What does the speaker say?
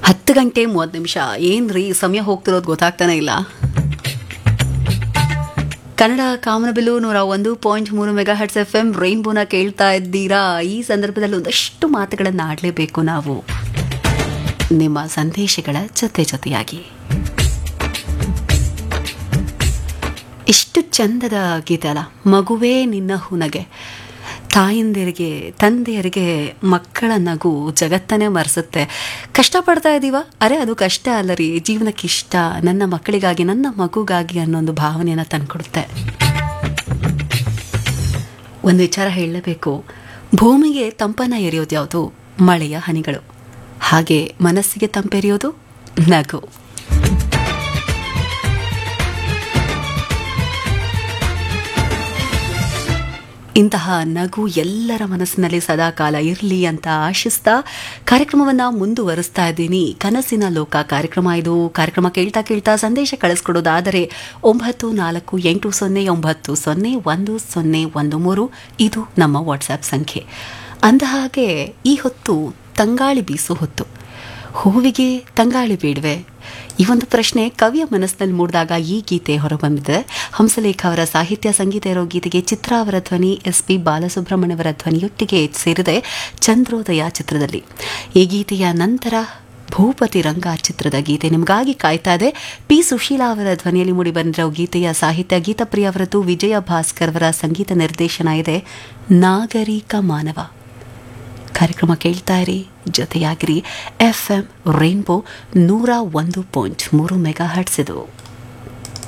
ಹತ್ತು ಗಂಟೆ ಮೂವತ್ತು ನಿಮಿಷ ಏನ್ರಿ ಸಮಯ ಹೋಗ್ತಿರೋದು ಗೊತ್ತಾಗ್ತಾನೆ ಇಲ್ಲ ಕನ್ನಡ ಕಾಮನಬಿಲ್ಲು ನೂರ ಒಂದು ಪಾಯಿಂಟ್ ಮೂರು ಮೆಗಾ ಹರ್ಟ್ಸ್ ಎಫ್ ಎಂ ರೈನ್ಬೋನ ಕೇಳ್ತಾ ಇದ್ದೀರಾ ಈ ಸಂದರ್ಭದಲ್ಲಿ ಒಂದಷ್ಟು ಮಾತುಗಳನ್ನು ಆಡಲೇಬೇಕು ನಾವು ನಿಮ್ಮ ಸಂದೇಶಗಳ ಜೊತೆ ಜೊತೆಯಾಗಿ ಎಷ್ಟು ಚಂದದ ಗೀತೆ ಅಲ್ಲ ಮಗುವೇ ನಿನ್ನ ಹುನಗೆ ತಾಯಂದಿರಿಗೆ ತಂದೆಯರಿಗೆ ಮಕ್ಕಳ ನಗು ಜಗತ್ತನ್ನೇ ಮರೆಸುತ್ತೆ ಕಷ್ಟಪಡ್ತಾ ಇದ್ದೀವ ಅರೆ ಅದು ಕಷ್ಟ ಅಲ್ಲ ರೀ ಜೀವನಕ್ಕೆ ಇಷ್ಟ ನನ್ನ ಮಕ್ಕಳಿಗಾಗಿ ನನ್ನ ಮಗುಗಾಗಿ ಅನ್ನೋ ಒಂದು ಭಾವನೆಯನ್ನು ತಂದುಕೊಡುತ್ತೆ ಒಂದು ವಿಚಾರ ಹೇಳಲೇಬೇಕು ಭೂಮಿಗೆ ತಂಪನ ಎರೆಯೋದು ಯಾವುದು ಮಳೆಯ ಹನಿಗಳು ಹಾಗೆ ಮನಸ್ಸಿಗೆ ತಂಪೆರೆಯೋದು ನಗು ಇಂತಹ ನಗು ಎಲ್ಲರ ಮನಸ್ಸಿನಲ್ಲಿ ಸದಾಕಾಲ ಇರಲಿ ಅಂತ ಆಶಿಸ್ತಾ ಕಾರ್ಯಕ್ರಮವನ್ನು ಮುಂದುವರಿಸ್ತಾ ಇದ್ದೀನಿ ಕನಸಿನ ಲೋಕ ಕಾರ್ಯಕ್ರಮ ಇದು ಕಾರ್ಯಕ್ರಮ ಕೇಳ್ತಾ ಕೇಳ್ತಾ ಸಂದೇಶ ಕಳಿಸ್ಕೊಡೋದಾದರೆ ಒಂಬತ್ತು ನಾಲ್ಕು ಎಂಟು ಸೊನ್ನೆ ಒಂಬತ್ತು ಸೊನ್ನೆ ಒಂದು ಸೊನ್ನೆ ಒಂದು ಮೂರು ಇದು ನಮ್ಮ ವಾಟ್ಸ್ಆ್ಯಪ್ ಸಂಖ್ಯೆ ಅಂದ ಹಾಗೆ ಈ ಹೊತ್ತು ತಂಗಾಳಿ ಬೀಸು ಹೊತ್ತು ಹೂವಿಗೆ ತಂಗಾಳಿ ಬೇಡವೆ ಈ ಒಂದು ಪ್ರಶ್ನೆ ಕವಿಯ ಮನಸ್ಸಿನಲ್ಲಿ ಮೂಡಿದಾಗ ಈ ಗೀತೆ ಹೊರಬಂದಿದೆ ಹಂಸಲೇಖ ಅವರ ಸಾಹಿತ್ಯ ಸಂಗೀತ ಇರೋ ಗೀತೆಗೆ ಚಿತ್ರ ಅವರ ಧ್ವನಿ ಎಸ್ ಪಿ ಬಾಲಸುಬ್ರಹ್ಮಣ್ಯ ಅವರ ಧ್ವನಿಯೊಟ್ಟಿಗೆ ಸೇರಿದೆ ಚಂದ್ರೋದಯ ಚಿತ್ರದಲ್ಲಿ ಈ ಗೀತೆಯ ನಂತರ ಭೂಪತಿ ರಂಗ ಚಿತ್ರದ ಗೀತೆ ನಿಮಗಾಗಿ ಕಾಯ್ತಾ ಇದೆ ಪಿ ಸುಶೀಲಾ ಅವರ ಧ್ವನಿಯಲ್ಲಿ ಮೂಡಿ ಬಂದಿರೋ ಗೀತೆಯ ಸಾಹಿತ್ಯ ಗೀತಪ್ರಿಯ ಅವರದ್ದು ವಿಜಯ ಭಾಸ್ಕರ್ ಅವರ ಸಂಗೀತ ನಿರ್ದೇಶನ ಇದೆ ನಾಗರಿಕ ಮಾನವ ಕಾರ್ಯಕ್ರಮ ಕೇಳ್ತಾ ಇರಿ ಜೊತೆಯಾಗಿರಿ ಎಫ್ ಎಂ ರೈನ್ಬೋ ನೂರ ಒಂದು ಪಾಯಿಂಟ್ ಮೂರು ಮೆಗಾ ಹರ್ಟ್ಸ್ ಇದು